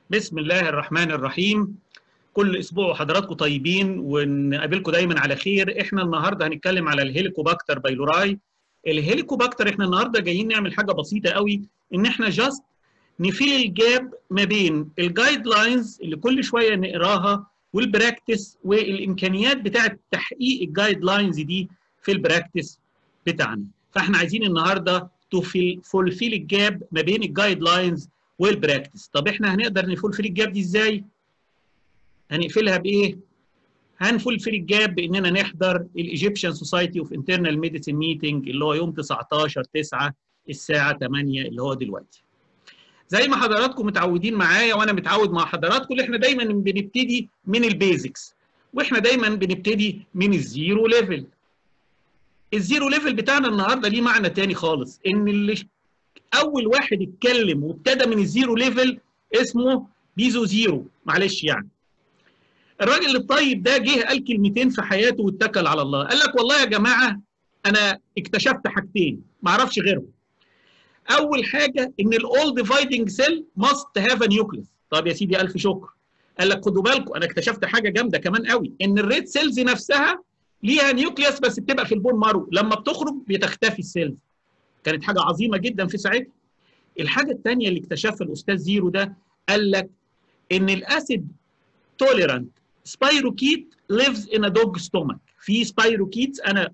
بسم الله الرحمن الرحيم كل اسبوع حضراتكم طيبين ونقابلكم دايما على خير احنا النهارده هنتكلم على الهيليكوباكتر بايلوراي الهيليكوباكتر احنا النهارده جايين نعمل حاجه بسيطه قوي ان احنا جاست نفيل الجاب ما بين الجايد لاينز اللي كل شويه نقراها والبراكتس والامكانيات بتاعه تحقيق الجايد لاينز دي في البراكتس بتاعنا فاحنا عايزين النهارده تفولفيل الجاب ما بين الجايد لاينز والبراكتس طب احنا هنقدر نفولفيل الجاب دي ازاي هنقفلها بايه هنفولفيل الجاب باننا نحضر الايجيبشن سوسايتي اوف انترنال ميديسين ميتنج اللي هو يوم 19 9 الساعه 8 اللي هو دلوقتي زي ما حضراتكم متعودين معايا وانا متعود مع حضراتكم اللي احنا دايما بنبتدي من البيزكس واحنا دايما بنبتدي من الزيرو ليفل الزيرو ليفل بتاعنا النهارده ليه معنى تاني خالص ان اللي اول واحد اتكلم وابتدى من الزيرو ليفل اسمه بيزو زيرو معلش يعني الراجل الطيب ده جه قال كلمتين في حياته واتكل على الله قال لك والله يا جماعه انا اكتشفت حاجتين ما اعرفش غيرهم اول حاجه ان الاول ديفايدنج سيل ماست هاف ا نيوكليس طب يا سيدي الف شكر قال لك خدوا بالكم انا اكتشفت حاجه جامده كمان قوي ان الريد سيلز نفسها ليها نيوكليس بس بتبقى في البون مارو لما بتخرج بتختفي السيلز كانت حاجه عظيمه جدا في ساعتها الحاجه الثانيه اللي اكتشفها الاستاذ زيرو ده قال لك ان الاسيد توليرانت سبايروكيت lives in a dog stomach في سبايروكيتس انا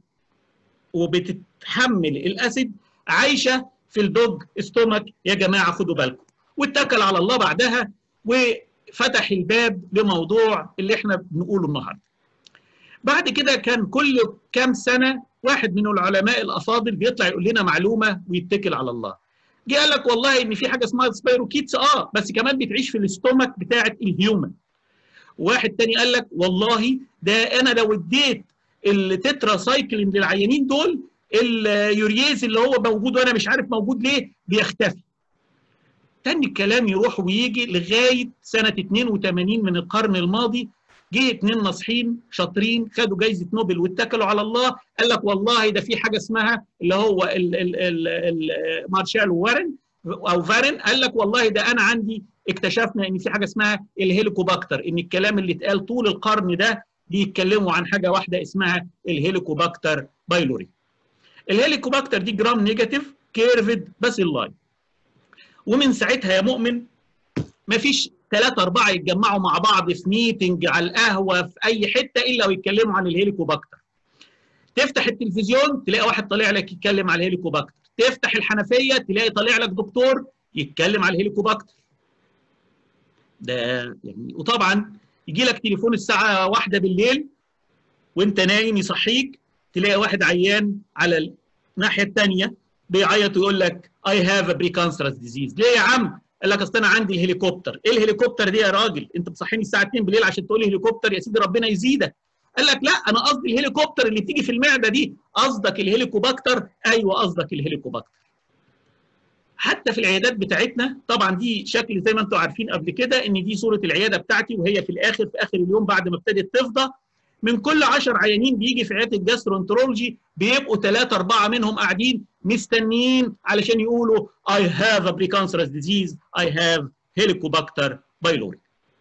وبتتحمل الاسيد عايشه في الدوج ستومك يا جماعه خدوا بالكم واتكل على الله بعدها وفتح الباب لموضوع اللي احنا بنقوله النهارده بعد كده كان كل كام سنه واحد من العلماء الافاضل بيطلع يقول لنا معلومه ويتكل على الله جه قال لك والله ان في حاجه اسمها سبايروكيتس اه بس كمان بتعيش في الاستومك بتاعه الهيومن واحد تاني قال لك والله ده انا لو اديت التترا سايكلين للعيانين دول اليورياز اللي هو موجود وانا مش عارف موجود ليه بيختفي تاني الكلام يروح ويجي لغايه سنه 82 من القرن الماضي جه اتنين ناصحين شاطرين خدوا جايزه نوبل واتكلوا على الله قال لك والله ده في حاجه اسمها اللي هو ال ال ال ال مارشال وارن او فارن قال لك والله ده انا عندي اكتشفنا ان في حاجه اسمها الهيليكوباكتر ان الكلام اللي اتقال طول القرن ده بيتكلموا عن حاجه واحده اسمها الهيليكوباكتر بايلوري الهيليكوباكتر دي جرام نيجاتيف كيرفد باسيلاي ومن ساعتها يا مؤمن مفيش ثلاثة أربعة يتجمعوا مع بعض في ميتنج على القهوة في أي حتة إلا ويتكلموا عن الهيليكوباكتر تفتح التلفزيون تلاقي واحد طالع لك يتكلم على الهيليكوباكتر تفتح الحنفية تلاقي طالع لك دكتور يتكلم على الهيليكوباكتر ده يعني وطبعا يجي لك تليفون الساعة واحدة بالليل وانت نايم يصحيك تلاقي واحد عيان على الناحية الثانية بيعيط ويقول لك I have a precancerous disease ليه يا عم؟ قال لك اصل انا عندي الهليكوبتر، ايه الهليكوبتر دي يا راجل؟ انت بتصحيني الساعه 2 بالليل عشان تقول لي هليكوبتر يا سيدي ربنا يزيدك. قال لك لا انا قصدي الهليكوبتر اللي بتيجي في المعده دي، قصدك الهليكوباكتر؟ ايوه قصدك الهليكوباكتر. حتى في العيادات بتاعتنا طبعا دي شكل زي ما انتم عارفين قبل كده ان دي صوره العياده بتاعتي وهي في الاخر في اخر اليوم بعد ما ابتدت تفضى من كل 10 عيانين بيجي في عياده الجاسترونترولوجي بيبقوا ثلاثه اربعه منهم قاعدين مستنيين علشان يقولوا I have a precancerous disease I have helicobacter pylori.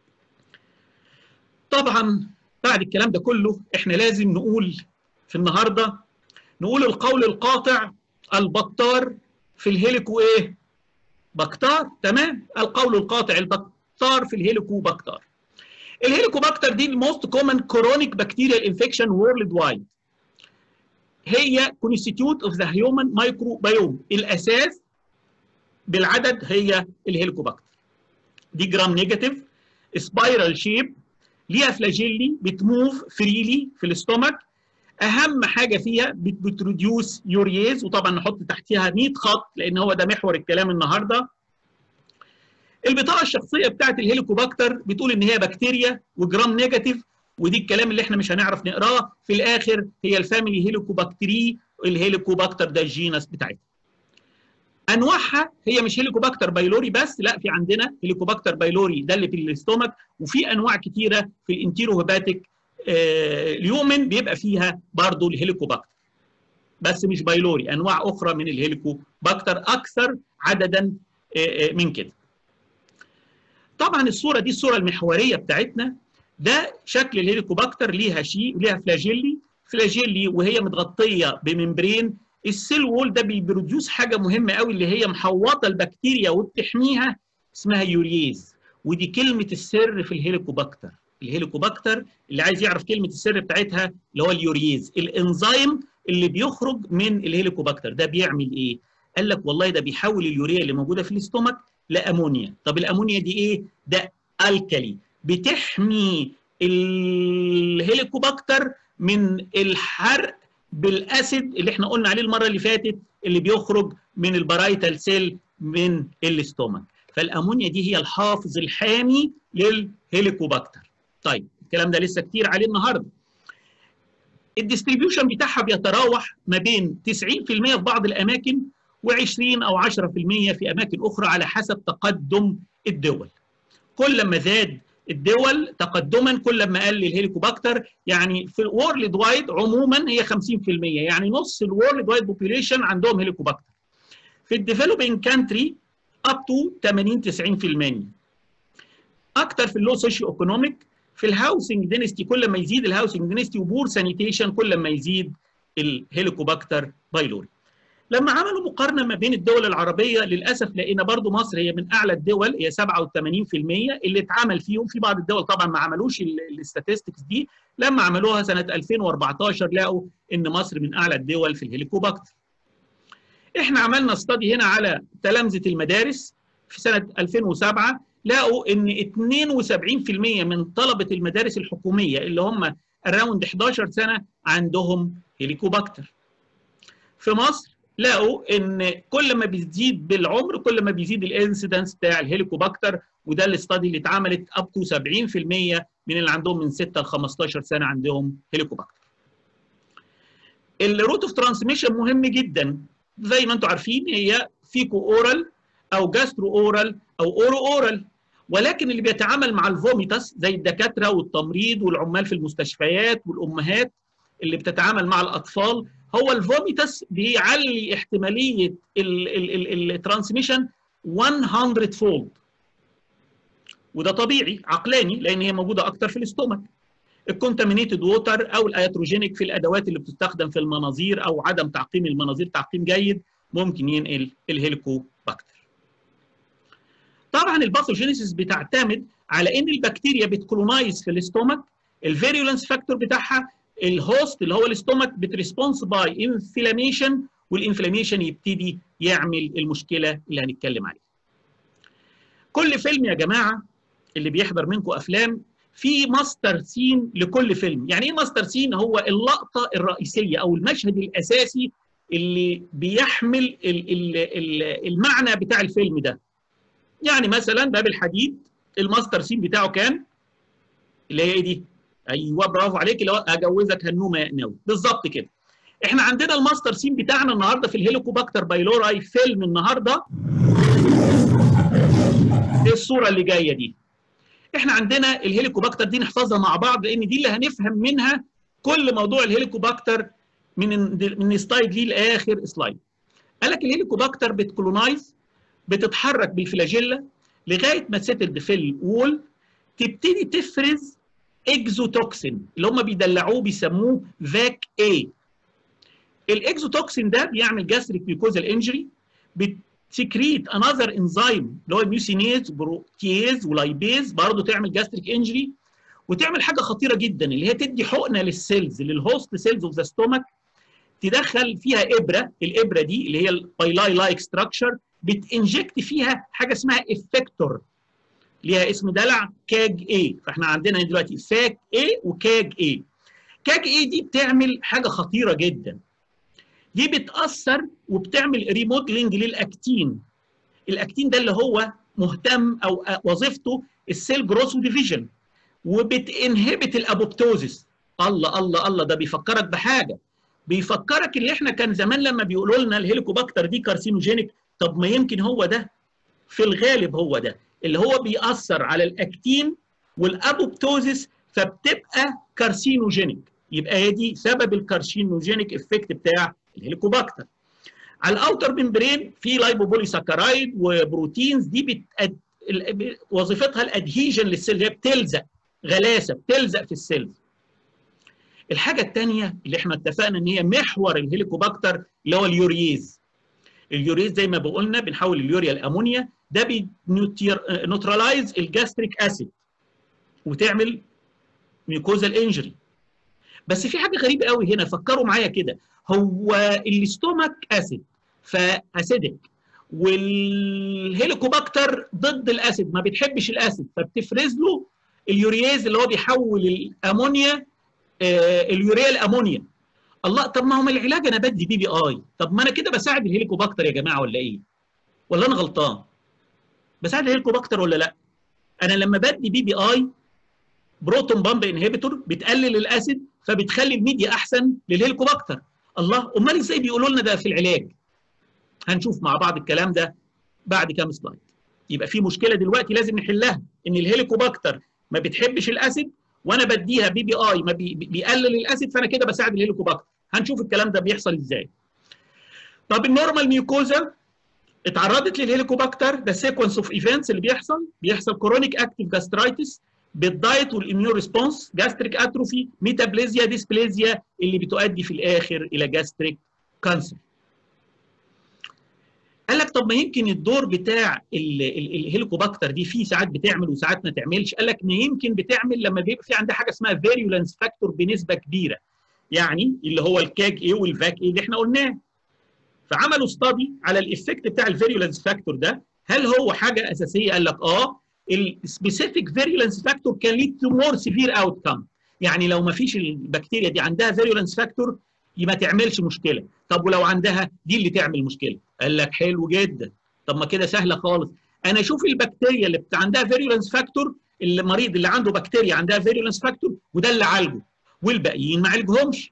طبعا بعد الكلام ده كله احنا لازم نقول في النهارده نقول القول القاطع البطار في الهيليكو ايه؟ بكتار تمام القول القاطع البكتار في الهيليكو بكتار. الهيليكوباكتر دي الموست كومن كرونيك بكتيريال انفكشن وورلد وايد. هي كونستيتيوت اوف ذا هيومن مايكروبيوم الاساس بالعدد هي الهيليكوباكتر. دي جرام نيجاتيف سبايرال شيب ليها فلاجيلي بتموف فريلي في الاستومك اهم حاجه فيها بتروديوس يورياز وطبعا نحط تحتها 100 خط لان هو ده محور الكلام النهارده البطاقه الشخصيه بتاعت الهيليكوباكتر بتقول ان هي بكتيريا وجرام نيجاتيف ودي الكلام اللي احنا مش هنعرف نقراه في الاخر هي الفاميلي هيليكوباكتري الهيليكوباكتر ده الجينس بتاعتها انواعها هي مش هيليكوباكتر بايلوري بس لا في عندنا هيليكوباكتر بايلوري ده اللي في الاستومك وفي انواع كتيره في الانتيرو هيباتيك آه اليومن بيبقى فيها برضه الهيليكوباكتر بس مش بايلوري انواع اخرى من الهيليكوباكتر اكثر عددا آه آه من كده طبعا الصوره دي الصوره المحوريه بتاعتنا ده شكل الهيليكوباكتر ليها شيء ليها فلاجيلي فلاجيلي وهي متغطيه بممبرين السيل وول ده بيبروديوس حاجه مهمه قوي اللي هي محوطه البكتيريا وبتحميها اسمها يوريز ودي كلمه السر في الهيليكوباكتر الهيليكوباكتر اللي عايز يعرف كلمه السر بتاعتها اللي هو اليوريز الانزيم اللي بيخرج من الهيليكوباكتر ده بيعمل ايه قال لك والله ده بيحول اليوريا اللي موجوده في الاستومك لامونيا طب الامونيا دي ايه ده الكلي بتحمي الهيليكوباكتر من الحرق بالاسيد اللي احنا قلنا عليه المره اللي فاتت اللي بيخرج من البرايتال سيل من الاستومك فالامونيا دي هي الحافظ الحامي للهيليكوباكتر طيب الكلام ده لسه كتير عليه النهارده الديستريبيوشن بتاعها بيتراوح ما بين 90% في بعض الاماكن و20 او 10% في اماكن اخرى على حسب تقدم الدول كل ما زاد الدول تقدما كل ما قل الهيليكوباكتر يعني في الورلد وايد عموما هي 50% يعني نص الورلد وايد بوبيوليشن عندهم هيليكوباكتر في الديفلوبينج كانتري اب تو 80 90% اكتر في اللو سوشيو ايكونوميك في الهاوسنج دينستي كل ما يزيد الهاوسنج دينستي وبور سانيتيشن كل ما يزيد الهيليكوباكتر بايلوري لما عملوا مقارنه ما بين الدول العربيه للاسف لقينا برضو مصر هي من اعلى الدول هي 87% اللي اتعمل فيهم في بعض الدول طبعا ما عملوش الاستاتستكس دي لما عملوها سنه 2014 لقوا ان مصر من اعلى الدول في الهيليكوباكتر احنا عملنا استادي هنا على تلامذه المدارس في سنه 2007 لقوا ان 72% من طلبه المدارس الحكوميه اللي هم اراوند 11 سنه عندهم هيليكوباكتر في مصر لقوا ان كل ما بيزيد بالعمر كل ما بيزيد الانسيدنس بتاع الهيليكوباكتر وده الاستادي اللي اتعملت اب تو 70% من اللي عندهم من 6 ل 15 سنه عندهم هيليكوباكتر. الروت اوف ترانسميشن مهم جدا زي ما انتم عارفين هي فيكو اورال او جاسترو اورال او اورو اورال ولكن اللي بيتعامل مع الفوميتاس زي الدكاتره والتمريض والعمال في المستشفيات والامهات اللي بتتعامل مع الاطفال هو الفوميتاس بيعلي احتماليه الترانسميشن 100 فولد وده طبيعي عقلاني لان هي موجوده اكتر في الاستومك الكونتامينيتد ووتر او الايتروجينيك في الادوات اللي بتستخدم في المناظير او عدم تعقيم المناظير تعقيم جيد ممكن ينقل الهيليكوباكتر طبعا الباثوجينيسيس بتعتمد على ان البكتيريا بتكولونايز في الاستومك الفيريولنس فاكتور بتاعها الهوست اللي هو الاستومك بتريسبونس باي انفلاميشن والانفلاميشن يبتدي يعمل المشكله اللي هنتكلم عليها. كل فيلم يا جماعه اللي بيحضر منكم افلام في ماستر سين لكل فيلم، يعني ايه ماستر سين؟ هو اللقطه الرئيسيه او المشهد الاساسي اللي بيحمل ال ال ال المعنى بتاع الفيلم ده. يعني مثلا باب الحديد الماستر سين بتاعه كان اللي هي دي ايوه برافو عليك اللي هو اجوزك هنومه يا قناوي بالظبط كده احنا عندنا الماستر سين بتاعنا النهارده في الهيليكوباكتر بايلوراي فيلم النهارده ايه الصوره اللي جايه دي احنا عندنا الهيليكوباكتر دي نحفظها مع بعض لان دي اللي هنفهم منها كل موضوع الهيليكوباكتر من من سلايد دي لاخر سلايد قال لك الهيليكوباكتر بتكولونايز بتتحرك بالفلاجيلا لغايه ما تسيتل في الوول تبتدي تفرز اكزوتوكسين اللي هم بيدلعوه بيسموه فاك اي الاكزوتوكسين ده بيعمل جاستريك ميوكوزال انجري بتسكريت انذر انزيم اللي هو الميوسينيز بروتيز ولايبيز برضه تعمل جاستريك انجري وتعمل حاجه خطيره جدا اللي هي تدي حقنه للسيلز للهوست سيلز اوف ذا ستومك تدخل فيها ابره الابره دي اللي هي البايلاي لايك ستراكشر بتنجكت فيها حاجه اسمها افكتور ليها اسم دلع كاج اي فاحنا عندنا دلوقتي فاك اي وكاج اي كاج اي دي بتعمل حاجه خطيره جدا دي بتاثر وبتعمل ريموديلنج للاكتين الاكتين ده اللي هو مهتم او وظيفته السيل جروث وديفيجن وبتنهبت الابوبتوزيس الله الله الله ده بيفكرك بحاجه بيفكرك اللي احنا كان زمان لما بيقولوا لنا الهيليكوباكتر دي كارسينوجينيك طب ما يمكن هو ده في الغالب هو ده اللي هو بيأثر على الاكتين والابوبتوزيس فبتبقى كارسينوجينيك يبقى هي دي سبب الكارسينوجينيك افكت بتاع الهيليكوباكتر على الاوتر ممبرين في لايبوبوليساكرايد وبروتينز دي بت وظيفتها الادهيجن للسيل هي بتلزق غلاسه بتلزق في السيلز الحاجه الثانيه اللي احنا اتفقنا ان هي محور الهيليكوباكتر اللي هو اليوريز اليوريز زي ما بقولنا بنحول اليوريا الامونيا ده بينوترالايز الجاستريك اسيد وتعمل ميوكوزال انجري بس في حاجه غريبه قوي هنا فكروا معايا كده هو الاستومك اسيد فاسيدك والهيليكوباكتر ضد الاسيد ما بتحبش الاسيد فبتفرز له اليورياز اللي هو بيحول الامونيا آه اليوريا الامونيا الله طب ما هو من العلاج انا بدي بي بي اي طب ما انا كده بساعد الهيليكوباكتر يا جماعه ولا ايه ولا انا غلطان بساعد الهيليكوباكتر ولا لا انا لما بدي بي بي اي بروتون بامب انهبيتور بتقلل الاسيد فبتخلي الميديا احسن للهيليكوباكتر الله امال ازاي بيقولوا لنا ده في العلاج هنشوف مع بعض الكلام ده بعد كام سلايد يبقى في مشكله دلوقتي لازم نحلها ان الهيليكوباكتر ما بتحبش الاسيد وانا بديها بي بي اي ما بي بيقلل الاسيد فانا كده بساعد الهيليكوباكتر هنشوف الكلام ده بيحصل ازاي طب النورمال ميوكوزا اتعرضت للهيليكوباكتر ده سيكونس اوف ايفنتس اللي بيحصل بيحصل كرونيك اكتيف جاسترايتس بالدايت والاميون ريسبونس جاستريك اتروفي ميتابليزيا ديسبليزيا اللي بتؤدي في الاخر الى جاستريك كانسر قال لك طب ما يمكن الدور بتاع الهيليكوباكتر دي في ساعات بتعمل وساعات ما تعملش قال لك ما يمكن بتعمل لما بيبقى في عندها حاجه اسمها فيريولانس فاكتور بنسبه كبيره يعني اللي هو الكاج اي والفاك اي اللي احنا قلناه فعملوا ستادي على الافكت بتاع الفيريولانس فاكتور ده هل هو حاجه اساسيه قال لك اه السبيسيفيك فيريولانس فاكتور كان ليد تو مور سيفير اوت كام يعني لو ما فيش البكتيريا دي عندها فيريولانس فاكتور ما تعملش مشكله طب ولو عندها دي اللي تعمل مشكله قال لك حلو جدا طب ما كده سهله خالص انا اشوف البكتيريا اللي عندها فيريولانس فاكتور المريض اللي عنده بكتيريا عندها فيريولانس فاكتور وده اللي عالجه والباقيين ما عالجهمش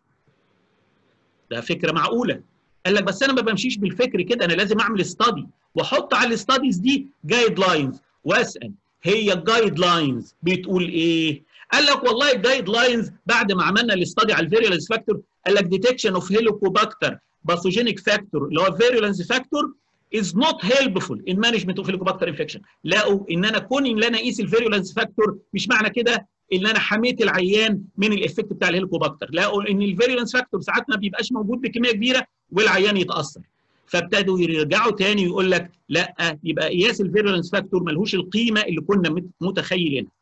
ده فكره معقوله قال لك بس انا ما بمشيش بالفكر كده انا لازم اعمل استادي واحط على الاستاديز دي جايد لاينز واسال هي الجايد لاينز بتقول ايه قال لك والله الجايد لاينز بعد ما عملنا الاستادي على الفيريولانس فاكتور قال لك ديتكشن اوف هيليكوباكتر باثوجينيك فاكتور اللي هو فيريولانس فاكتور is not helpful in management of helicobacter infection لقوا ان انا كوني ان انا اقيس الفيريولانس فاكتور مش معنى كده ان انا حميت العيان من الافكت بتاع الهيليكوباكتر لقوا ان الفيريولانس فاكتور ساعات ما بيبقاش موجود بكميه كبيره والعيان يتاثر فابتدوا يرجعوا تاني ويقول لك لا يبقى قياس الفيرولنس فاكتور ملهوش القيمه اللي كنا متخيلينها.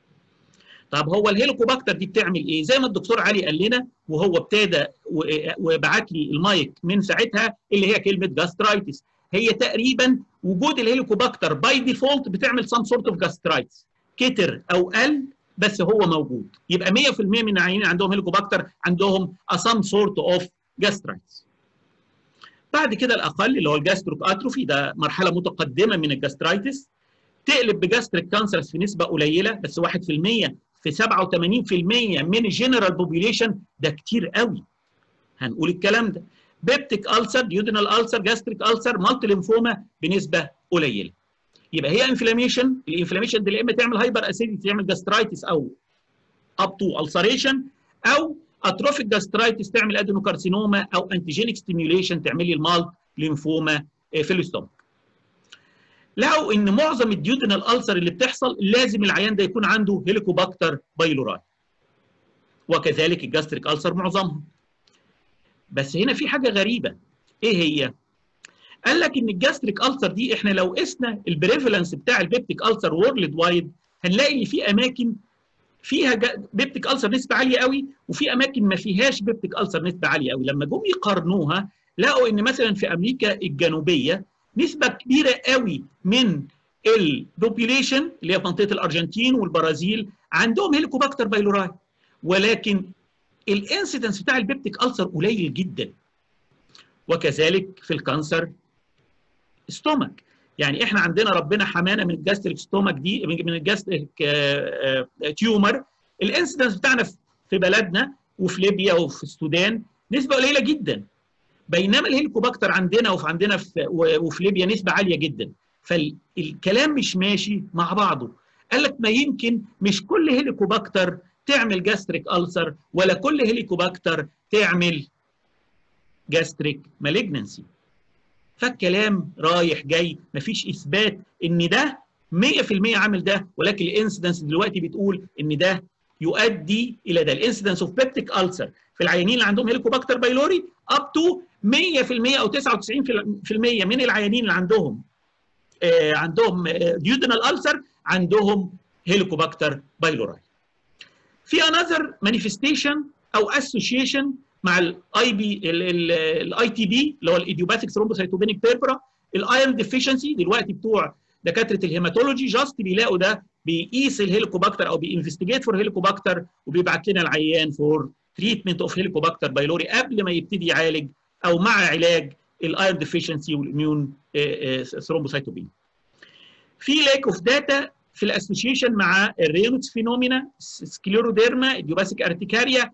طب هو الهيليكوباكتر دي بتعمل ايه؟ زي ما الدكتور علي قال لنا وهو ابتدى وبعت لي المايك من ساعتها اللي هي كلمه جاسترايتس هي تقريبا وجود الهيليكوباكتر باي ديفولت بتعمل سام سورت اوف جاسترايتس كتر او قل بس هو موجود يبقى 100% من العيانين عندهم هيليكوباكتر عندهم سام سورت اوف جاسترايتس بعد كده الاقل اللي هو الجاستروك اتروفي ده مرحله متقدمه من الجاسترايتس تقلب بجاستريك كانسرز في نسبه قليله بس 1% في 87% من الجنرال بوبيليشن ده كتير قوي هنقول الكلام ده بيبتيك ألسر ديودينال ألسر جاستريك ألسر مالتي ليمفوما بنسبه قليله يبقى هي انفلاميشن الانفلاميشن دي يا اما تعمل هايبر اسيديتي تعمل جاسترايتس او اب تو السريشن او اتروفيك جاسترايتس تعمل ادينوكارسينوما او انتيجينيك ستيميوليشن تعمل لي المالت ليمفوما في الاستومك. لقوا ان معظم الديودينال السر اللي بتحصل لازم العيان ده يكون عنده هيليكوباكتر بايلوراي. وكذلك الجاستريك السر معظمهم. بس هنا في حاجه غريبه ايه هي؟ قال لك ان الجاستريك السر دي احنا لو قسنا البريفالنس بتاع البيبتيك السر وورلد وايد هنلاقي ان في اماكن فيها بيبتيك ألسر نسبة عالية قوي وفي أماكن ما فيهاش بيبتيك ألسر نسبة عالية قوي لما جم يقارنوها لقوا إن مثلا في أمريكا الجنوبية نسبة كبيرة قوي من البوبيليشن اللي هي في منطقة الأرجنتين والبرازيل عندهم هيليكوباكتر بايلوراي ولكن الانسيدنس بتاع البيبتيك ألسر قليل جدا وكذلك في الكانسر ستومك يعني احنا عندنا ربنا حمانا من الجاستريك ستومك دي من الجاستريك تيومر الانسيدنس بتاعنا في بلدنا وفي ليبيا وفي السودان نسبه قليله جدا بينما الهيليكوباكتر عندنا وفي عندنا في وفي ليبيا نسبه عاليه جدا فالكلام مش ماشي مع بعضه قال لك ما يمكن مش كل هيليكوباكتر تعمل جاستريك ألسر ولا كل هيليكوباكتر تعمل جاستريك مالجنسي فالكلام رايح جاي مفيش اثبات ان ده 100% عامل ده ولكن الانسيدنس دلوقتي بتقول ان ده يؤدي الى ده الانسيدنس اوف بيبتيك ألسر في العيانين اللي عندهم هيليكوباكتر بايلوري اب تو 100% او 99% من العيانين اللي عندهم آه عندهم ديودنال ألسر عندهم هيليكوباكتر بايلوراي في انذر مانيفستيشن او اسوشيشن مع الاي بي الاي تي بي اللي هو الايديوباثيك ثرومبوسايتوبينيك بيربرا الايرون ديفيشنسي دلوقتي بتوع دكاتره الهيماتولوجي جاست بيلاقوا ده بيقيس الهيليكوباكتر او بينفستيجيت فور هيليكوباكتر وبيبعت لنا العيان فور تريتمنت اوف هيليكوباكتر بايلوري قبل ما يبتدي يعالج او مع علاج الايرون ديفيشنسي والاميون ثرومبوسايتوبين. في لاك اوف داتا في الاسوشيشن مع الرينوتس فينومينا سكليروديرما ايديوباثيك ارتيكاريا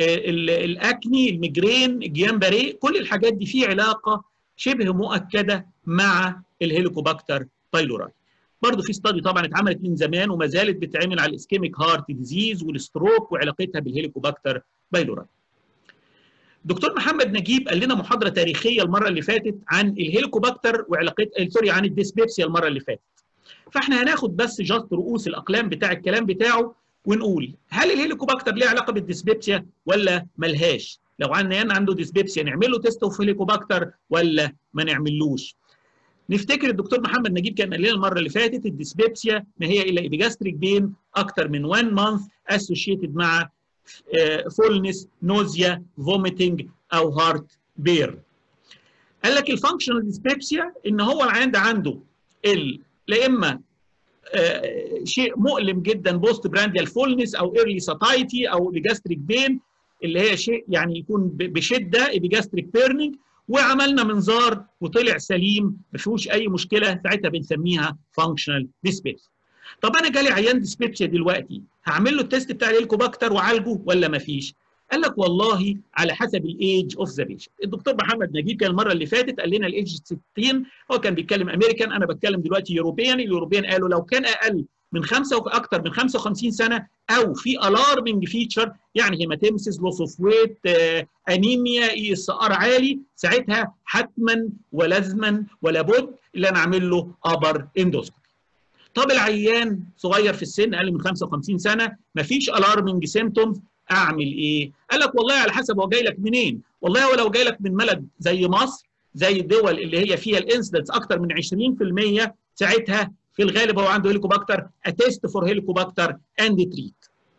الاكني الميجرين الجيان باري كل الحاجات دي في علاقه شبه مؤكده مع الهيليكوباكتر بايلوراي برضه في استادي طبعا اتعملت من زمان وما زالت بتتعمل على الاسكيميك هارت ديزيز والستروك وعلاقتها بالهيليكوباكتر بايلوراي دكتور محمد نجيب قال لنا محاضره تاريخيه المره اللي فاتت عن الهيليكوباكتر وعلاقتها سوري عن الديسبيبسيا المره اللي فاتت فاحنا هناخد بس جاست رؤوس الاقلام بتاع الكلام بتاعه ونقول هل الهيليكوباكتر ليه علاقه بالديسبيبسيا ولا ملهاش؟ لو عندنا عنده ديسبيبسيا نعمل له تيست اوف هيليكوباكتر ولا ما نعملوش؟ نفتكر الدكتور محمد نجيب كان قال لنا المره اللي فاتت الديسبيبسيا ما هي الا ايبيجاستريك بين اكتر من 1 مانث اسوشيتد مع فولنس نوزيا فوميتنج او هارت بير قال لك الفانكشنال ديسبيبسيا ان هو العيان ده عنده لا اما آه شيء مؤلم جدا بوست برانديال فولنس او ايرلي ساتايتي او ايبيجاستريك بين اللي هي شيء يعني يكون بشده ايبيجاستريك بيرنينج وعملنا منظار وطلع سليم ما فيهوش اي مشكله ساعتها بنسميها فانكشنال ديسبيبسيا طب انا جالي عيان ديسبيبسيا دلوقتي هعمل له التيست بتاع الهيليكوباكتر وعالجه ولا ما فيش قال لك والله على حسب الايج اوف ذا بيشنت الدكتور محمد نجيب كان المره اللي فاتت قال لنا الايج 60 هو كان بيتكلم امريكان انا بتكلم دلوقتي يوروبيان اليوروبيان قالوا لو كان اقل من خمسه واكثر من 55 سنه او في الارمنج فيتشر يعني هيماتيمسيس لوس اوف ويت انيميا اي اس ار عالي ساعتها حتما ولازما ولا بد اللي انا اعمل له ابر اندوسكوبي طب العيان صغير في السن اقل من 55 سنه مفيش الارمنج سيمتومز اعمل ايه؟ قال لك والله على حسب هو جاي لك منين؟ والله هو لو جاي لك من بلد زي مصر زي الدول اللي هي فيها الانسدنس اكثر من 20% ساعتها في الغالب هو عنده هيليكوباكتر اتيست فور هيليكوباكتر اند تريت.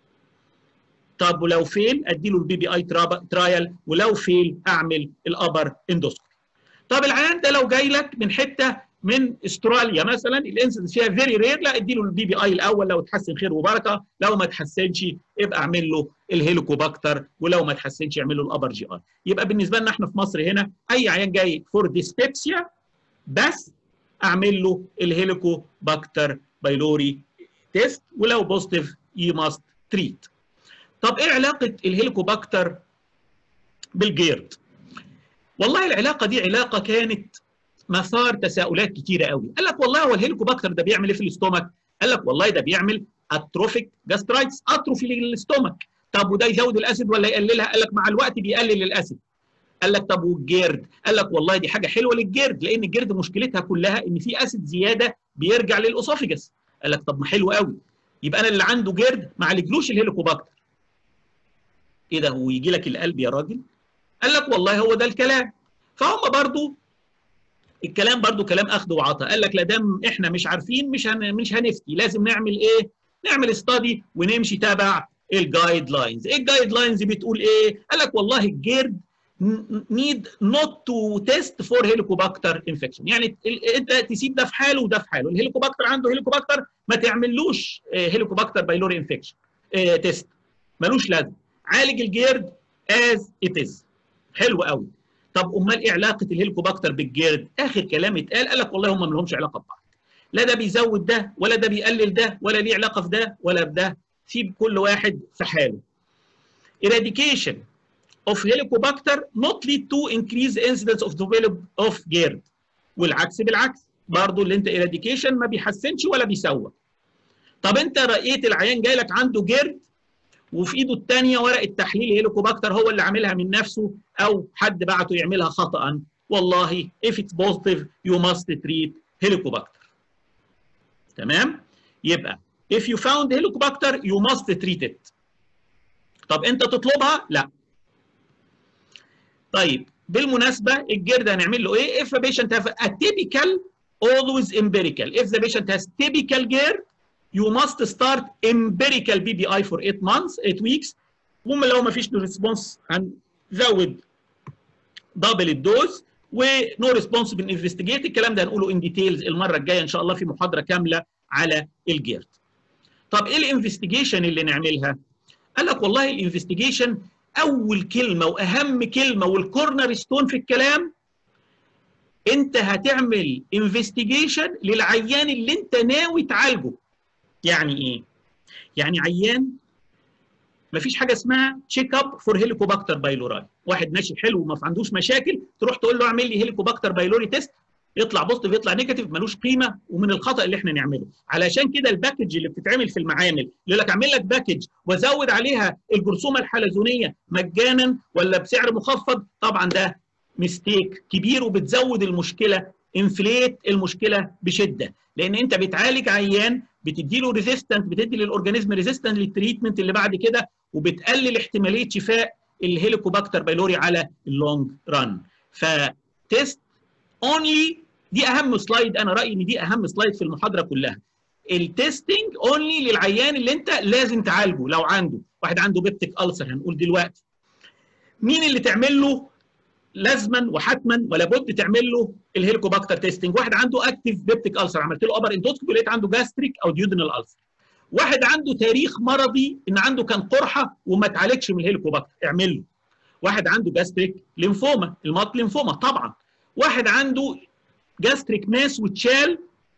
طب ولو فيل ادي له البي بي اي ترايل ولو فيل اعمل الابر اندوسكوبي. طب العيان ده لو جاي لك من حته من استراليا مثلا الانسدنس فيها فيري رير لا ادي له البي بي اي الاول لو اتحسن خير وبركه لو ما اتحسنش يبقى اعمل له الهيليكوباكتر ولو ما اتحسنش اعمل له الابر جي اي يبقى بالنسبه لنا احنا في مصر هنا اي عيان جاي فور ديسبيبسيا بس اعمل له الهيليكوباكتر بايلوري تيست ولو بوزيتيف يو ماست تريت طب ايه علاقه الهيليكوباكتر بالجيرد والله العلاقه دي علاقه كانت مثار تساؤلات كتيره قوي قال لك والله هو الهيليكوباكتر ده بيعمل ايه في الاستومك قال لك والله ده بيعمل اتروفيك جاسترايتس اتروفي للاستومك طب وده يزود الاسيد ولا يقللها قال لك مع الوقت بيقلل الاسيد قال لك طب والجرد قال لك والله دي حاجه حلوه للجرد لان الجرد مشكلتها كلها ان في اسيد زياده بيرجع للاسوفيجس قال لك طب ما حلو قوي يبقى انا اللي عنده جرد ما عالجلوش الهيليكوباكتر ايه ده هو يجي لك القلب يا راجل قال لك والله هو ده الكلام فهم برضو الكلام برضو كلام اخذ وعطاء قال لك لا دام احنا مش عارفين مش هن مش هنفتي لازم نعمل ايه نعمل استادي ونمشي تبع الجايد لاينز ايه الجايد لاينز بتقول ايه قال لك والله الجرد need not to test for helicobacter infection يعني انت تسيب ده في حاله وده في حاله الهيليكوباكتر عنده هيليكوباكتر ما تعملوش هيليكوباكتر بايلوري انفكشن تيست ملوش لازمه عالج الجرد از ات از حلو قوي طب امال ايه علاقه الهيليكوباكتر بالجرد اخر كلام اتقال قال لك والله هم ما لهمش علاقه ببعض لا ده بيزود ده ولا ده بيقلل ده ولا ليه علاقه في ده ولا بده سيب كل واحد في حاله eradication of helicobacter not lead to increase incidence of develop of GERD والعكس بالعكس برضه اللي انت eradication ما بيحسنش ولا بيسوى طب انت رأيت العيان جاي لك عنده جرد وفي ايده الثانيه ورقه تحليل هيليكوباكتر هو اللي عاملها من نفسه او حد بعته يعملها خطا والله if it's positive you must treat helicobacter تمام يبقى if you found helicobacter you must treat it طب انت تطلبها لا طيب بالمناسبه الجرد هنعمل له ايه if a patient have a typical always empirical if the patient has typical GERD you must start empirical BBI for 8 months 8 weeks المهم لو ما فيش ريسبونس هنزود دبل الدوز ونو ريسبونس بنفستيجيت الكلام ده هنقوله ان ديتيلز المره الجايه ان شاء الله في محاضره كامله على الجيرد. طب ايه الانفستيجيشن اللي نعملها؟ قال لك والله الانفستيجيشن اول كلمه واهم كلمه والكورنر ستون في الكلام انت هتعمل انفستيجيشن للعيان اللي انت ناوي تعالجه. يعني ايه؟ يعني عيان مفيش حاجه اسمها تشيك اب فور هيليكوباكتر بايلوراي واحد ماشي حلو وما عندوش مشاكل تروح تقول له اعمل لي هيليكوباكتر بايلوري تيست يطلع بوزيتيف يطلع نيجاتيف ملوش قيمه ومن الخطا اللي احنا نعمله علشان كده الباكج اللي بتتعمل في المعامل يقول لك اعمل لك باكج وازود عليها الجرثومه الحلزونيه مجانا ولا بسعر مخفض طبعا ده ميستيك كبير وبتزود المشكله انفليت المشكله بشده لان انت بتعالج عيان بتدي له ريزيستنت بتدي للاورجانيزم ريزيستنت للتريتمنت اللي بعد كده وبتقلل احتماليه شفاء الهيليكوباكتر بايلوري على اللونج ران فتيست اونلي دي اهم سلايد انا رايي ان دي اهم سلايد في المحاضره كلها التستنج اونلي للعيان اللي انت لازم تعالجه لو عنده واحد عنده بيبتيك السر هنقول دلوقتي مين اللي تعمل له لازما وحتما ولا بد تعمل له الهيليكوباكتر تيستنج واحد عنده اكتيف بيبتيك السر عملت له ابر اندوسكوبي لقيت عنده جاستريك او ديودنال السر واحد عنده تاريخ مرضي ان عنده كان قرحه وما اتعالجش من الهيليكوباكتر اعمل له واحد عنده جاستريك ليمفوما المات ليمفوما طبعا واحد عنده جاستريك ماس واتشال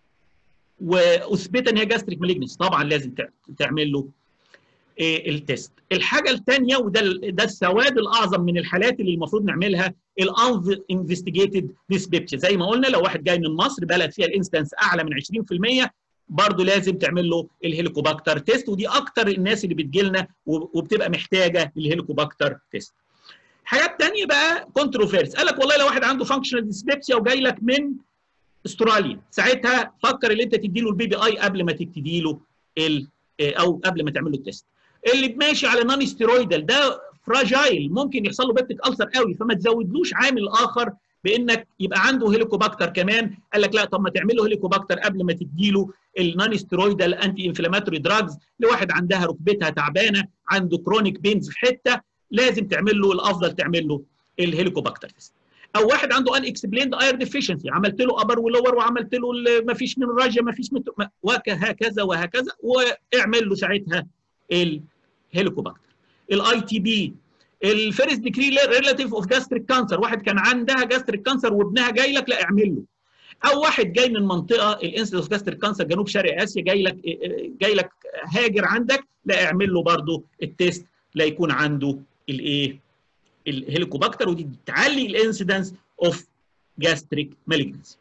واثبت ان هي جاستريك مالجنس طبعا لازم تعمل له التست الحاجه الثانيه وده ده السواد الاعظم من الحالات اللي المفروض نعملها الانف انفستيجيتد ديسبيبسيا زي ما قلنا لو واحد جاي من مصر بلد فيها الانستنس اعلى من 20% برضه لازم تعمل له الهيليكوباكتر تيست ودي اكتر الناس اللي بتجي لنا وبتبقى محتاجه الهيليكوباكتر تيست حاجات تانية بقى كونتروفيرس قال لك والله لو واحد عنده فانكشنال ديسبيبسيا وجاي لك من استراليا ساعتها فكر ان انت تدي له البي بي اي قبل ما تبتدي له او قبل ما تعمل له التيست اللي ماشي على نون ستيرويدال ده فراجايل ممكن يحصل له بيبتيك السر قوي فما تزودلوش عامل اخر بانك يبقى عنده هيليكوباكتر كمان قال لك لا طب ما تعمل له هيليكوباكتر قبل ما تديله النون ستيرويدال انتي انفلاماتوري دراجز لواحد عندها ركبتها تعبانه عنده كرونيك بينز في حته لازم تعمل له الافضل تعمل له الهيليكوباكتر تيست او واحد عنده ان اكسبليند اير ديفيشنسي عملت له ابر ولور وعملت له ما فيش من راجيا ما فيش وهكذا وهكذا واعمل له ساعتها الهيليكوباكتر الاي تي بي الفيرست ديكري ريلاتيف اوف جاستريك كانسر واحد كان عندها جاستريك كانسر وابنها جاي لك لا اعمل له او واحد جاي من منطقه الانسيدنس اوف جاستريك كانسر جنوب شرق اسيا جاي لك جاي لك هاجر عندك لا اعمل له برضه التيست لا يكون عنده الايه الهيليكوباكتر ودي تعلي الانسيدنس اوف جاستريك مالجنسي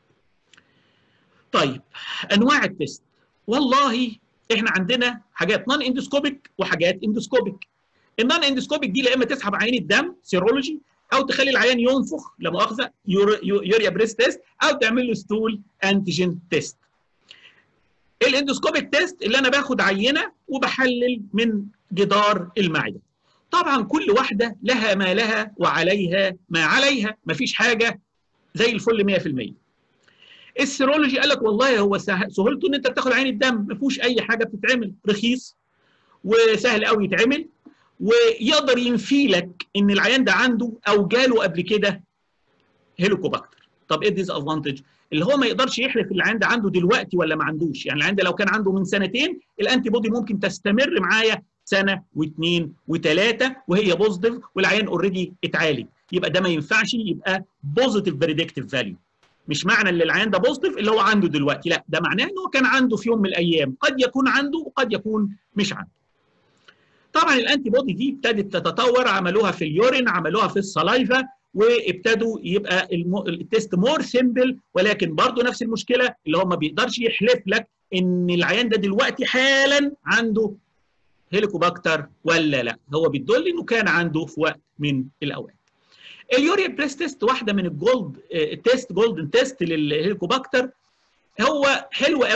طيب انواع التيست والله احنا عندنا حاجات نون اندوسكوبيك وحاجات اندوسكوبيك النون اندوسكوبيك دي لا اما تسحب عين الدم سيرولوجي او تخلي العيان ينفخ لا مؤاخذه يوريا بريس تيست او تعمل له ستول انتيجين تيست الاندوسكوبيك تيست اللي انا باخد عينه وبحلل من جدار المعده طبعا كل واحده لها ما لها وعليها ما عليها مفيش حاجه زي الفل 100% السيرولوجي قال لك والله هو سهولته ان انت بتاخد عين الدم ما فيهوش اي حاجه بتتعمل رخيص وسهل قوي يتعمل ويقدر ينفي لك ان العيان ده عنده او جاله قبل كده هيليكوباكتر طب ايه الديز ادفانتج اللي هو ما يقدرش يحلف العيان ده عنده دلوقتي ولا ما عندوش يعني العيان ده لو كان عنده من سنتين الانتي بودي ممكن تستمر معايا سنه واثنين وثلاثه وهي بوزيتيف والعيان اوريدي اتعالج يبقى ده ما ينفعش يبقى بوزيتيف بريدكتيف فاليو مش معنى ان العيان ده بوزيتيف اللي هو عنده دلوقتي لا ده معناه ان هو كان عنده في يوم من الايام قد يكون عنده وقد يكون مش عنده طبعا الانتي بودي دي ابتدت تتطور عملوها في اليورين عملوها في السلايفا وابتدوا يبقى التيست مور سيمبل ولكن برضه نفس المشكله اللي هو ما بيقدرش يحلف لك ان العيان ده دلوقتي حالا عنده هيليكوباكتر ولا لا هو بيدل انه كان عنده في وقت من الاوقات اليوريا بريس تيست واحده من الجولد تيست جولدن تيست للهيليكوباكتر هو حلو قوي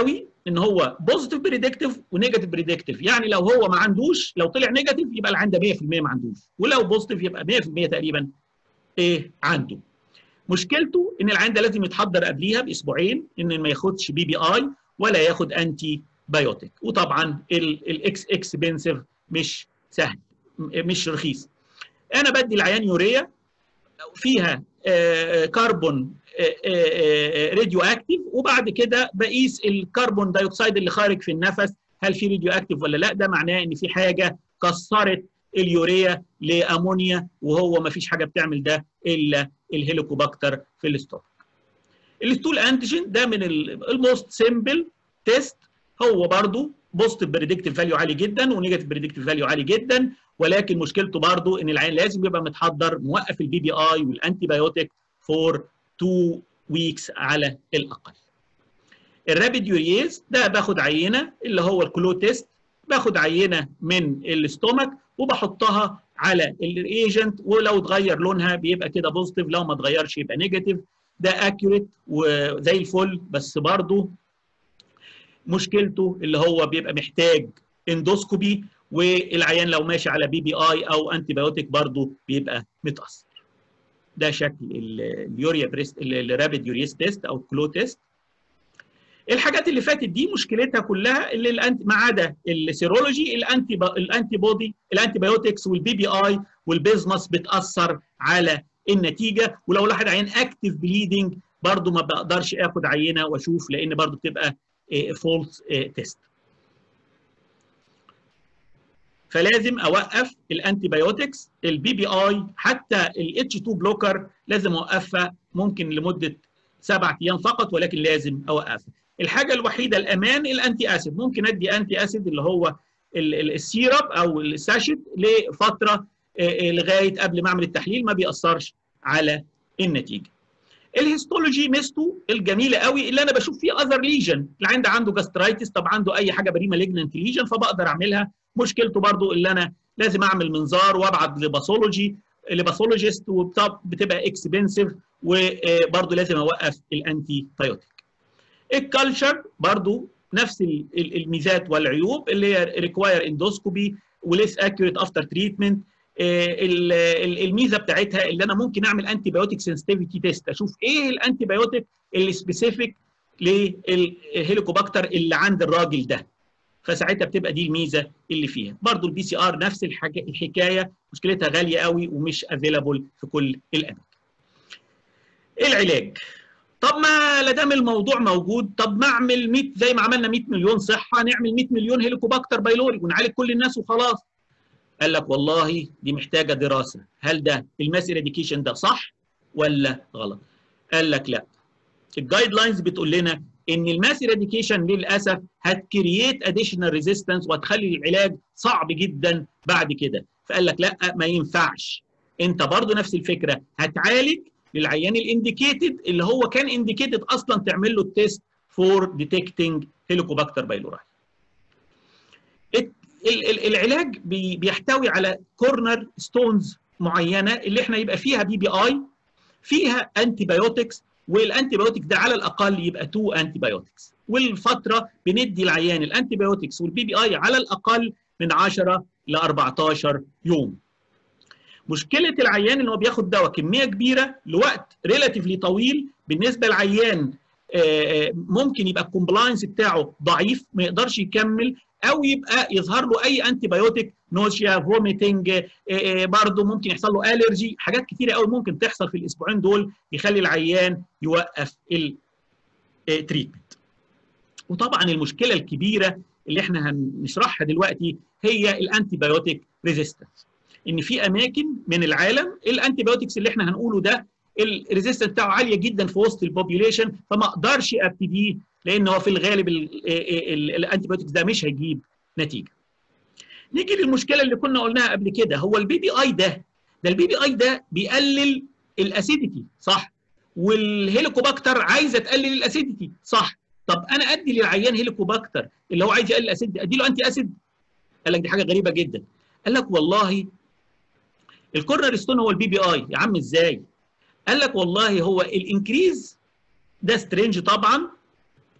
ان هو بوزيتيف بريدكتيف ونيجاتيف بريدكتيف يعني لو هو ما عندوش لو طلع نيجاتيف يبقى العين ده 100% ما عندوش ولو بوزيتيف يبقى 100% تقريبا ايه عنده مشكلته ان العين ده لازم يتحضر قبليها باسبوعين ان ما ياخدش بي بي اي ولا ياخد انتي بايوتيك وطبعا الاكس اكسبنسيف مش سهل مش رخيص انا بدي العيان يوريا فيها كربون راديو اكتيف وبعد كده بقيس الكربون دايوكسيد اللي خارج في النفس هل في راديو اكتيف ولا لا ده معناه ان في حاجه كسرت اليوريا لامونيا وهو ما فيش حاجه بتعمل ده الا الهيليكوباكتر في الاستوك الستول انتيجين ده من الموست سيمبل تيست هو برضو بوزيتيف بريدكتيف فاليو عالي جدا ونيجاتيف بريدكتيف فاليو عالي جدا ولكن مشكلته برضو ان العين لازم يبقى متحضر موقف البي بي اي والانتي بايوتيك فور 2 ويكس على الاقل. الرابيد يوريز ده باخد عينه اللي هو الكلو تيست باخد عينه من الاستومك وبحطها على الايجنت ولو اتغير لونها بيبقى كده بوزيتيف لو ما اتغيرش يبقى نيجاتيف ده اكيوريت وزي الفل بس برضه مشكلته اللي هو بيبقى محتاج اندوسكوبي والعيان لو ماشي على بي بي اي او انتي بايوتيك برضه بيبقى متاثر. ده شكل اليوريا بريست الرابيد يوريس تيست او الكلو تيست. الحاجات اللي فاتت دي مشكلتها كلها اللي الانتي ما عدا السيرولوجي الانتي الانتي بودي الانتي بايوتكس والبي بي اي والبيزمس بتاثر على النتيجه ولو الواحد عيان اكتف بليدنج برضه ما بقدرش اخد عينه واشوف لان برضه بتبقى فولس تيست فلازم اوقف الانتي بايوتكس البي بي اي حتى الاتش 2 بلوكر لازم اوقفها ممكن لمده سبع ايام فقط ولكن لازم اوقفها الحاجه الوحيده الامان الانتي اسيد ممكن ادي انتي اسيد اللي هو السيرب او الساشيت لفتره لغايه قبل ما اعمل التحليل ما بيأثرش على النتيجه الهيستولوجي ميزته الجميله قوي اللي انا بشوف فيه اذر ليجن العين ده عنده جاسترايتس طب عنده اي حاجه بريما ليجننت ليجن فبقدر اعملها مشكلته برضو اللي انا لازم اعمل منظار وابعت لباثولوجي لباثولوجيست وبتبقى اكسبنسيف وبرضو لازم اوقف الانتي بايوتيك الكالتشر برضو نفس الميزات والعيوب اللي هي ريكواير اندوسكوبي وليس اكيوريت افتر تريتمنت الميزه بتاعتها اللي انا ممكن اعمل انتي بايوتيك سنسيتيفيتي تيست اشوف ايه الانتي بايوتيك اللي سبيسيفيك للهيليكوباكتر اللي عند الراجل ده فساعتها بتبقى دي الميزه اللي فيها برضو البي سي ار نفس الحكايه مشكلتها غاليه قوي ومش افيلابل في كل الاماكن العلاج طب ما لا دام الموضوع موجود طب ما اعمل 100 زي ما عملنا 100 مليون صحه نعمل 100 مليون هيليكوباكتر بايلوري ونعالج كل الناس وخلاص قال لك والله دي محتاجه دراسه هل ده الماس اريديكيشن ده صح ولا غلط قال لك لا الجايد لاينز بتقول لنا ان الماس اريديكيشن للاسف هتكرييت اديشنال ريزيستنس وهتخلي العلاج صعب جدا بعد كده فقال لك لا ما ينفعش انت برضو نفس الفكره هتعالج للعيان الانديكيتد اللي هو كان انديكيتد اصلا تعمل له التيست فور ديتكتنج هيليكوباكتر بايلوراي العلاج بيحتوي على كورنر ستونز معينه اللي احنا يبقى فيها بي بي اي فيها انتي بايوتكس والانتي بايوتيك ده على الاقل يبقى 2 انتي بايوتكس والفتره بندي العيان الانتي بايوتكس والبي بي اي على الاقل من 10 ل 14 يوم مشكله العيان ان هو بياخد دواء كميه كبيره لوقت ريلاتيفلي طويل بالنسبه للعيان ممكن يبقى الكومبلاينس بتاعه ضعيف ما يقدرش يكمل او يبقى يظهر له اي انتي بايوتيك نوشيا فوميتنج برضه ممكن يحصل له الرجي حاجات كتيره قوي ممكن تحصل في الاسبوعين دول يخلي العيان يوقف التريتمنت وطبعا المشكله الكبيره اللي احنا هنشرحها دلوقتي هي الانتي بايوتيك ريزيستنس ان في اماكن من العالم الانتي بايوتكس اللي احنا هنقوله ده الريزيستنس بتاعه عاليه جدا في وسط البوبيوليشن فما اقدرش ابتديه لان هو في الغالب الانتي بايوتكس ده مش هيجيب نتيجه. نيجي للمشكله اللي كنا قلناها قبل كده هو البي بي اي ده ده البي بي اي ده بيقلل الاسيديتي صح والهيليكوباكتر عايزه تقلل الاسيديتي صح طب انا ادي للعيان هيليكوباكتر اللي هو عايز يقلل الاسيديتي ادي له انتي اسيد قال لك دي حاجه غريبه جدا قال لك والله الكورنر ستون هو البي بي اي يا عم ازاي قال لك والله هو الانكريز ده سترينج طبعا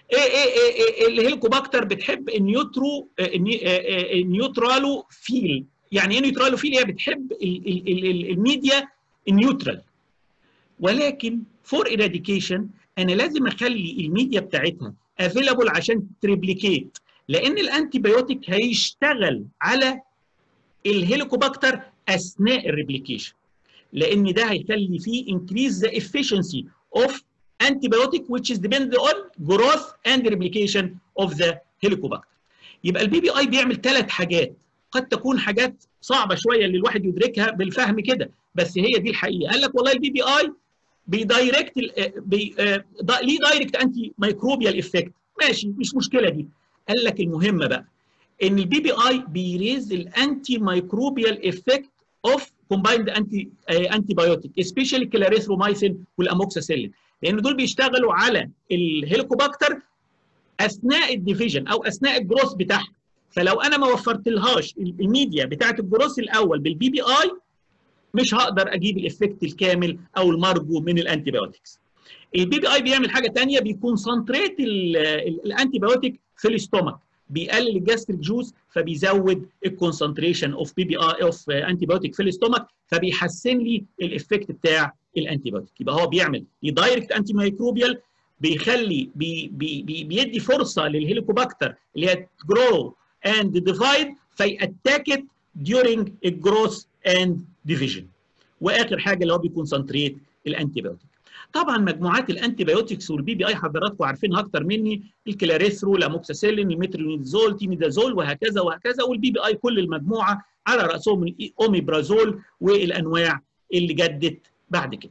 ايه ايه ايه, إيه الهيليكوباكتر بتحب النيوترو النيوترالو فيل يعني ايه نيوترالو فيل هي بتحب ال ال ال ال الميديا النيوترال ولكن فور ايراديكيشن انا لازم اخلي الميديا بتاعتها افيلابل عشان تريبليكيت لان الانتي بايوتيك هيشتغل على الهيليكوباكتر اثناء الريبليكيشن لان ده هيخلي فيه increase the efficiency of antibiotic which is dependent on growth and replication of the helicobacter يبقى البي بي اي بيعمل ثلاث حاجات قد تكون حاجات صعبه شويه اللي الواحد يدركها بالفهم كده بس هي دي الحقيقه قال لك والله البي بي اي بيدايركت بي ليه دايركت انتي ميكروبيال افكت ماشي مش مشكله دي قال لك المهمه بقى ان البي بي اي بيريز الانتي ميكروبيال افكت اوف كومبايند انتي انتي بايوتيك سبيشالي كلاريثرومايسين والاموكساسيلين لان دول بيشتغلوا على الهيليكوباكتر اثناء الديفيجن او اثناء الجروث بتاعها فلو انا ما وفرتلهاش الميديا بتاعت الجروث الاول بالبي بي اي مش هقدر اجيب الافكت الكامل او المرجو من الانتي بايوتكس البي بي اي بيعمل حاجه ثانيه بيكونسنتريت الانتي بايوتيك في الاستومك بيقلل الجاستريك جوز فبيزود الكونسنتريشن اوف بي بي اي اوف انتي بايوتيك في الاستومك فبيحسن لي الافكت بتاع الانتي بايوتيك يبقى هو بيعمل دايركت انتي مايكروبيال بيخلي بي بي بي بيدي فرصه للهيليكوباكتر اللي هي جرو اند ديفايد فيأتاكت during الجروث اند ديفيجن واخر حاجه اللي هو بيكونسنتريت الانتي بايوتيك طبعا مجموعات الانتي بايوتكس والبي بي اي حضراتكم عارفينها اكتر مني الكلاريثرو الاموكساسيلين المترونيدازول تيميدازول وهكذا وهكذا والبي بي اي كل المجموعه على راسهم الاوميبرازول والانواع اللي جدت بعد كده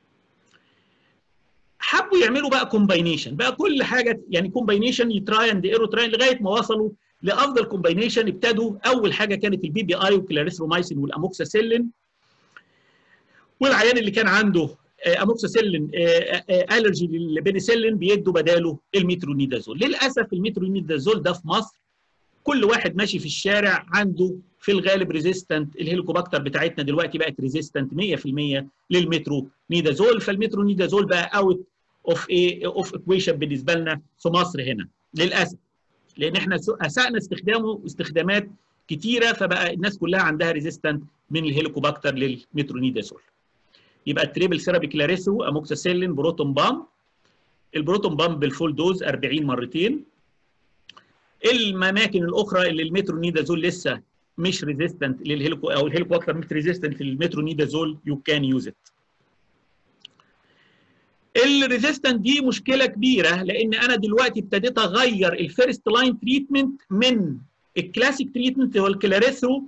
حبوا يعملوا بقى كومباينيشن بقى كل حاجه يعني كومباينيشن يتراي اند ايرو تراي لغايه ما وصلوا لافضل كومباينيشن ابتدوا اول حاجه كانت البي بي اي والكلاريثرومايسين والاموكساسيلين والعيان اللي كان عنده اموكساسيلين الرجي للبنسلين بيدوا بداله المترونيدازول للاسف المترونيدازول ده في مصر كل واحد ماشي في الشارع عنده في الغالب ريزيستنت الهيليكوباكتر بتاعتنا دلوقتي بقت ريزيستنت 100% للمترونيدازول فالمترونيدازول بقى اوت اوف ايه اوف ايكويشن بالنسبه لنا في مصر هنا للاسف لان احنا اسانا استخدامه استخدامات كتيره فبقى الناس كلها عندها ريزيستنت من الهيليكوباكتر للمترونيدازول يبقى التريبل سيرابي كلاريسو اموكساسيلين بروتون بام البروتون بام بالفول دوز 40 مرتين الاماكن الاخرى اللي المترونيدازول لسه مش ريزيستنت للهيليكو او الهيليكوباكتر مش ريزيستنت للمترونيدازول يو كان يوز ات الريزيستنت دي مشكله كبيره لان انا دلوقتي ابتديت اغير الفيرست لاين تريتمنت من الكلاسيك تريتمنت هو الكلاريثرو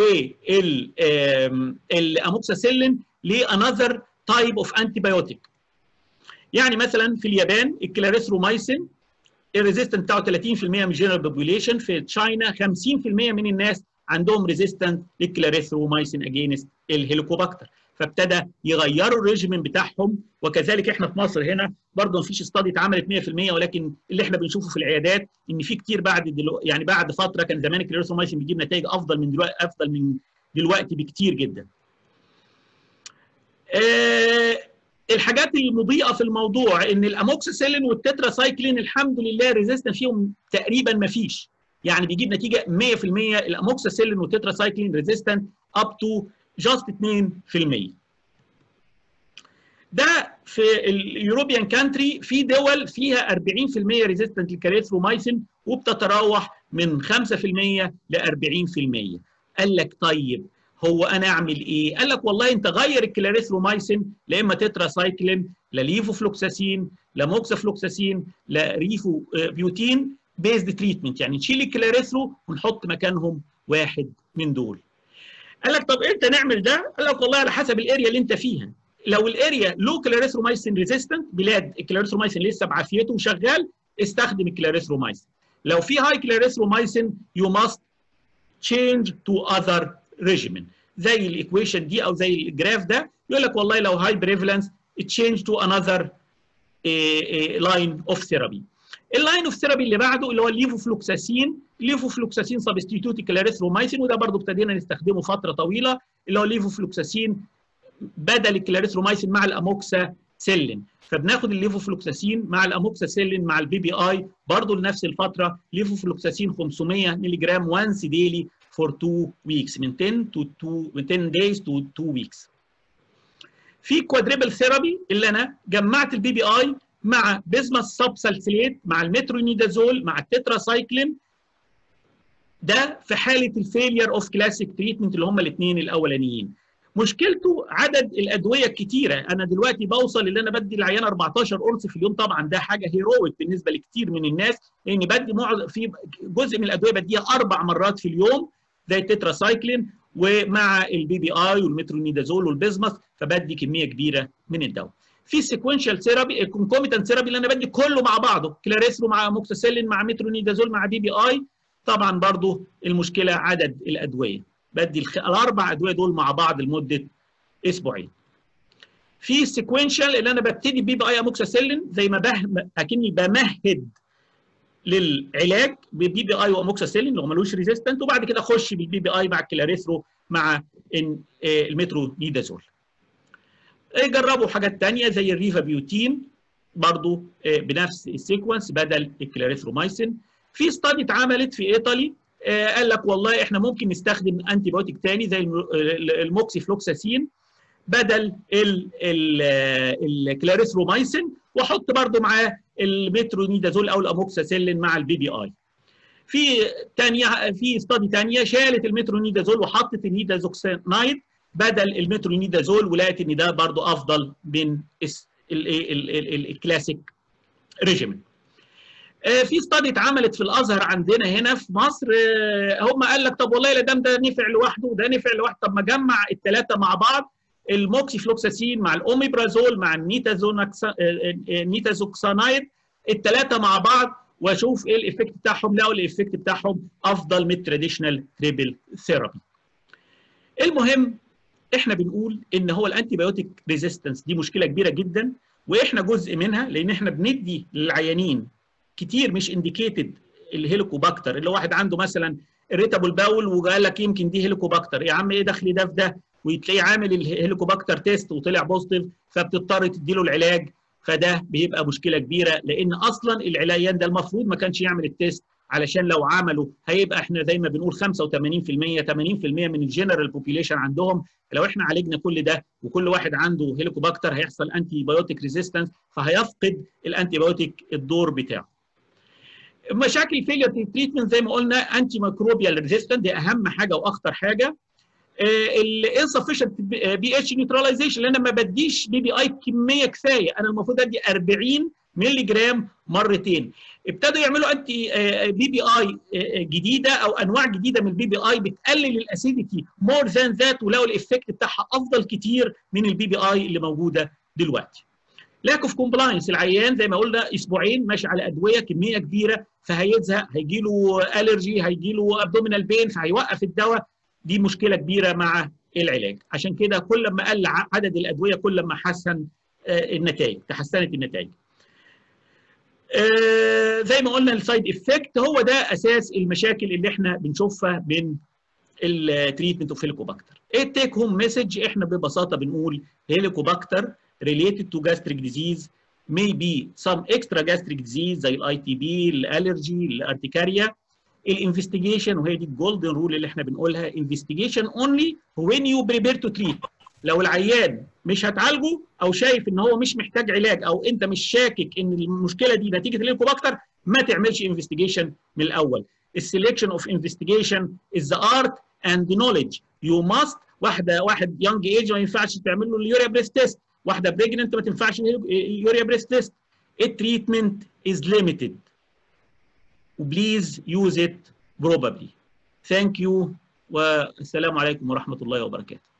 والاموكساسيلين لانذر تايب اوف انتي بايوتيك يعني مثلا في اليابان الكلاريثرومايسين الريزيستنت بتاعه 30% من الجنرال بوبوليشن في تشاينا 50% من الناس عندهم ريزيستنت للكلاريثرومايسين اجينست الهيليكوباكتر فابتدى يغيروا الريجيمين بتاعهم وكذلك احنا في مصر هنا برضه مفيش استادي اتعملت 100% ولكن اللي احنا بنشوفه في العيادات ان في كتير بعد دلو يعني بعد فتره كان زمان الكلاريثرومايسين بيجيب نتائج افضل من دلوقتي افضل من دلوقتي بكتير جدا. آه الحاجات المضيئه في الموضوع ان الاموكسيسيلين والتتراسايكلين الحمد لله ريزيستنس فيهم تقريبا ما فيش يعني بيجيب نتيجه 100% الاموكسيسيلين والتتراسايكلين ريزيستنت اب تو جاست 2% ده في اليوروبيان كانتري في دول فيها 40% ريزيستنت للكاريثرومايسين وبتتراوح من 5% ل 40% قال لك طيب هو انا اعمل ايه؟ قال لك والله انت غير الكلاريثرومايسين لا اما تتراسايكلين لا ليفوفلوكساسين لا موكسافلوكساسين لا ريفو بيوتين بيزد تريتمنت يعني نشيل الكلاريثرو ونحط مكانهم واحد من دول. قال لك طب امتى نعمل ده؟ قال لك والله على حسب الاريا اللي انت فيها. لو الاريا لو كلاريثرومايسين ريزيستنت بلاد الكلاريثرومايسين لسه بعافيته وشغال استخدم الكلاريثرومايسين. لو في هاي كلاريثرومايسين يو ماست change to other regimen زي الايكويشن دي او زي الجراف ده يقول لك والله لو هاي بريفالنس change to another لاين اوف ثيرابي اللاين اوف ثيرابي اللي بعده اللي هو الليفوفلوكساسين الليفوفلوكساسين سبستيتيوت كلاريثرومايسين وده برضه ابتدينا نستخدمه فتره طويله اللي هو الليفوفلوكساسين بدل الكلاريثرومايسين مع الاموكسا سيلين فبناخد الليفوفلوكساسين مع الاموكساسيلين مع البي بي اي برضه لنفس الفتره ليفوفلوكساسين 500 مللي جرام وانس ديلي فور 2 ويكس من 10 تو 2 من 10 دايز تو 2 ويكس في كوادريبل ثيرابي اللي انا جمعت البي بي اي مع بيزماس سبسالسيليت مع المترونيدازول مع التتراسايكلين ده في حاله الفيلير اوف كلاسيك تريتمنت اللي هم الاثنين الاولانيين مشكلته عدد الادويه الكتيره انا دلوقتي بوصل اللي انا بدي العيان 14 قرص في اليوم طبعا ده حاجه هيرويك بالنسبه لكتير من الناس لاني بدي معظم في جزء من الادويه بديها اربع مرات في اليوم زي التتراسايكلين ومع البي بي اي والمترونيدازول والبيزماس فبدي كميه كبيره من الدواء في سيكونشال ثيرابي الكونكوميتنت ثيرابي اللي انا بدي كله مع بعضه كلاريسرو مع موكساسيلين مع مترونيدازول مع بي بي اي طبعا برضو المشكله عدد الادويه بدي الخ... الاربع ادويه دول مع بعض لمده اسبوعين في سيكونشال اللي انا ببتدي بي بي اي اموكساسيلين زي ما به... اكني بمهد للعلاج ببي بي اي واموكساسيلين اللي هو ملوش ريزيستنت وبعد كده اخش بالبي بي اي مع الكلاريثرو مع المترو نيدازول جربوا حاجات ثانيه زي الريفا بيوتين برضو بنفس السيكونس بدل الكلاريثرومايسين في ستادي اتعملت في ايطالي قال لك والله احنا ممكن نستخدم انتي بايوتيك ثاني زي الموكسيفلوكساسين بدل الكلاريثرومايسين واحط برضو معاه المترونيدازول او الاموكساسيلين مع البي بي اي في ثانيه في ستادي ثانيه شالت المترونيدازول وحطت النيدازوكسينايد بدل المترونيدازول ولقت ان ده برضو افضل من الكلاسيك ريجيمنت في ستادي اتعملت في الازهر عندنا هنا في مصر هم قال لك طب والله لا دام ده نفع لوحده وده نفع لوحده طب ما جمع الثلاثه مع بعض الموكسيفلوكساسين مع الاوميبرازول مع النيتازوكسانايد الثلاثه مع بعض واشوف ايه الايفكت بتاعهم لقوا الايفكت بتاعهم افضل من التراديشنال تريبل ثيرابي. المهم احنا بنقول ان هو الانتي بايوتيك ريزيستنس دي مشكله كبيره جدا واحنا جزء منها لان احنا بندي للعيانين كتير مش انديكيتد الهيليكوباكتر اللي واحد عنده مثلا ريتابل باول وقال لك يمكن دي هيليكوباكتر يا عم ايه دخلي ده في ده وتلاقيه عامل الهيليكوباكتر تيست وطلع بوزيتيف فبتضطر تديله العلاج فده بيبقى مشكله كبيره لان اصلا العلايان ده المفروض ما كانش يعمل التيست علشان لو عملوا هيبقى احنا زي ما بنقول 85% 80% من الجنرال بوبيليشن عندهم لو احنا عالجنا كل ده وكل واحد عنده هيليكوباكتر هيحصل انتي بايوتيك ريزيستنس فهيفقد الانتي بايوتيك الدور بتاعه. مشاكل فيلير تريتمنت زي ما قلنا انتي ميكروبيال ريزيستنت دي اهم حاجه واخطر حاجه. الانسفشنت بي اتش نيوتراليزيشن لان ما بديش بي بي اي كميه كفايه انا المفروض ادي 40 مللي جرام مرتين ابتدوا يعملوا انتي بي بي اي جديده او انواع جديده من البي بي اي بتقلل الاسيديتي مور ذان ذات ولقوا الايفكت بتاعها افضل كتير من البي بي اي اللي موجوده دلوقتي. لاك اوف كومبلاينس العيان زي ما قلنا اسبوعين ماشي على ادويه كميه كبيره فهيزهق هيجي له الرجي هيجي له ابدومينال بين فهيوقف الدواء دي مشكله كبيره مع العلاج عشان كده كل ما قل عدد الادويه كل ما حسن النتائج تحسنت النتائج زي ما قلنا السايد افكت هو ده اساس المشاكل اللي احنا بنشوفها من التريتمنت اوف هيليكوباكتر ايه التيك هوم مسج احنا ببساطه بنقول هيليكوباكتر related to gastric disease may be some extra gastric disease زي الاي تي بي الالرجي الارتكاريا الانفستيجيشن وهي دي الجولدن رول اللي احنا بنقولها انفستيجيشن اونلي when you prepare to treat لو العيان مش هتعالجه او شايف ان هو مش محتاج علاج او انت مش شاكك ان المشكله دي نتيجه الهيليكوباكتر ما تعملش انفستيجيشن من الاول السelection of investigation is the art and the knowledge you must واحده واحد يونج ايج ما ينفعش تعمل له اليوريا بريست تيست واحده بريجننت ما تنفعش يوريا بريست تيست التريتمنت is limited وبليز use it probably thank you والسلام عليكم ورحمه الله وبركاته